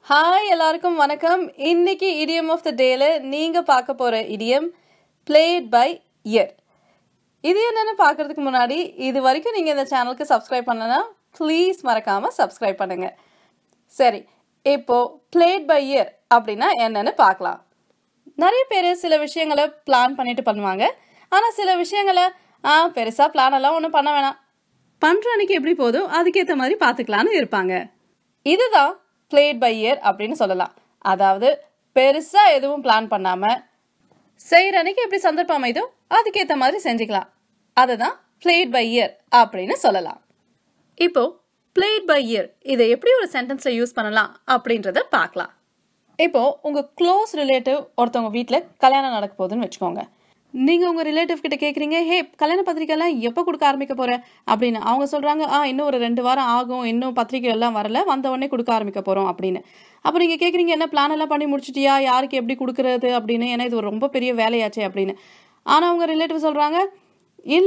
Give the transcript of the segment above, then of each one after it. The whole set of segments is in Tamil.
ஹாய் எல்லாருக்கும் வணக்கம் இன்னைக்கு இடியம் ஆஃப் த டேல நீங்க பார்க்க போற இடியம் பிளேட் பை இயர் இது என்னன்னு பார்க்கறதுக்கு முன்னாடி இது வரைக்கும் நீங்க இந்த சேனலுக்கு சப்ஸ்கிரைப் பண்ணலனா ப்ளீஸ் மறக்காம சப்ஸ்கிரைப் பண்ணுங்க சரி இப்போ பிளேட் பை இயர் அப்படின்னா என்னன்னு பார்க்கலாம் நிறைய பேர் சில விஷயங்களை பிளான் பண்ணிட்டு பண்ணுவாங்க ஆனால் சில விஷயங்களை ஆ பெருசாக பிளான் எல்லாம் ஒன்றும் பண்ண வேணாம் பண்ணுற அன்னைக்கு எப்படி போதோ அதுக்கேற்ற மாதிரி பார்த்துக்கலான்னு இருப்பாங்க இதுதான் பிளேட் பை இயர் அப்படின்னு சொல்லலாம் அதாவது பெருசாக எதுவும் பிளான் பண்ணாமல் செய்கிற அன்னைக்கு எப்படி சந்தர்ப்பம் அமைதோ அதுக்கேற்ற மாதிரி செஞ்சுக்கலாம் அதுதான் பிளேட் பை இயர் அப்படின்னு சொல்லலாம் இப்போ பிளேட் பை இயர் இதை எப்படி ஒரு சென்டென்ஸில் யூஸ் பண்ணலாம் அப்படின்றத பார்க்கலாம் இப்போ உங்க க்ளோஸ் ரிலேட்டிவ் ஒருத்தவங்க வீட்டில் கல்யாணம் நடக்க போகுதுன்னு வச்சுக்கோங்க நீங்க உங்க ரிலேட்டிவ் கிட்ட கேக்குறீங்க ஹே கல்யாண பத்திரிக்கைலாம் எப்போ கொடுக்க ஆரம்பிக்க போற அப்படின்னு அவங்க சொல்றாங்க ஆ இன்னும் ஒரு ரெண்டு வாரம் ஆகும் இன்னும் பத்திரிக்கை எல்லாம் வரல வந்த உடனே கொடுக்க ஆரம்பிக்க போறோம் அப்படின்னு அப்போ நீங்க கேக்குறீங்க என்ன பிளான் எல்லாம் பண்ணி முடிச்சிட்டியா யாருக்கு எப்படி கொடுக்கறது அப்படின்னு ஏன்னா இது ஒரு ரொம்ப பெரிய வேலையாச்சே அப்படின்னு ஆனா உங்க ரிலேட்டிவ் சொல்றாங்க இல்ல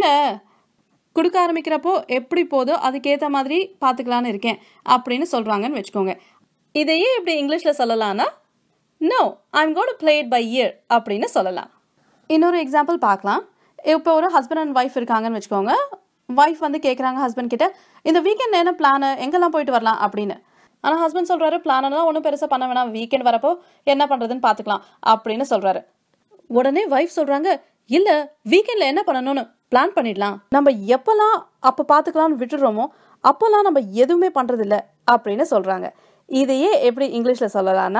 கொடுக்க ஆரம்பிக்கிறப்போ எப்படி போதோ அதுக்கேற்ற மாதிரி பார்த்துக்கலான்னு இருக்கேன் அப்படின்னு சொல்கிறாங்கன்னு வச்சுக்கோங்க இதையே எப்படி இங்கிலீஷில் சொல்லலாம்னா no I'm got play it by ear அப்படின்னு சொல்லலாம் இன்னொரு எக்ஸாம்பிள் பார்க்கலாம் இப்போ ஒரு ஹஸ்பண்ட் அண்ட் ஒய்ஃப் இருக்காங்கன்னு வச்சுக்கோங்க ஒய்ஃப் வந்து கேட்குறாங்க ஹஸ்பண்ட் கிட்ட இந்த வீக்கெண்ட் என்ன பிளானு எங்கெல்லாம் போயிட்டு வரலாம் அப்படின்னு ஆனால் ஹஸ்பண்ட் சொல்கிறாரு பிளானெல்லாம் ஒன்றும் பெருசாக பண்ண வேணாம் வீக்கெண்ட் வரப்போ என்ன பண்ணுறதுன்னு பார்த்துக்கலாம் அப்படின்னு சொல்கிறாரு உடனே வைஃப் சொல்றாங்க இல்ல வீக்கெண்ட்ல என்ன பண்ணணும்னு பிளான் பண்ணிடலாம் நம்ம எப்பெல்லாம் அப்ப பாத்துக்கலாம்னு விட்டுடுறோமோ அப்பெல்லாம் நம்ம எதுவுமே பண்றது இல்ல அப்படின்னு சொல்றாங்க இதையே எப்படி இங்கிலீஷ்ல சொல்லலாம்னா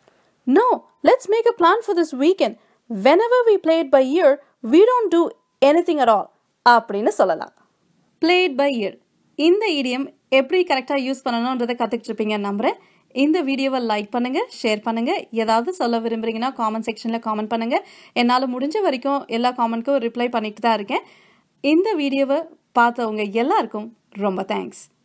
no let's make a plan for this weekend whenever we play it by ear we don't do anything at all அப்படின்னு சொல்லலாம் play it by ear இந்த இடியம் எப்படி கரெக்டாக யூஸ் பண்ணணுன்றதை கற்றுக்கிட்டு இருப்பீங்க நம்புறேன் இந்த வீடியோவை லைக் பண்ணுங்க ஷேர் பண்ணுங்க ஏதாவது சொல்ல விரும்புறீங்கன்னா காமெண்ட் செக்ஷனில் காமெண்ட் பண்ணுங்க என்னால் முடிஞ்ச வரைக்கும் எல்லா காமெண்ட்க்கும் ரிப்ளை பண்ணிட்டு தான் இருக்கேன் இந்த வீடியோவை பார்த்தவங்க எல்லாருக்கும் ரொம்ப தேங்க்ஸ்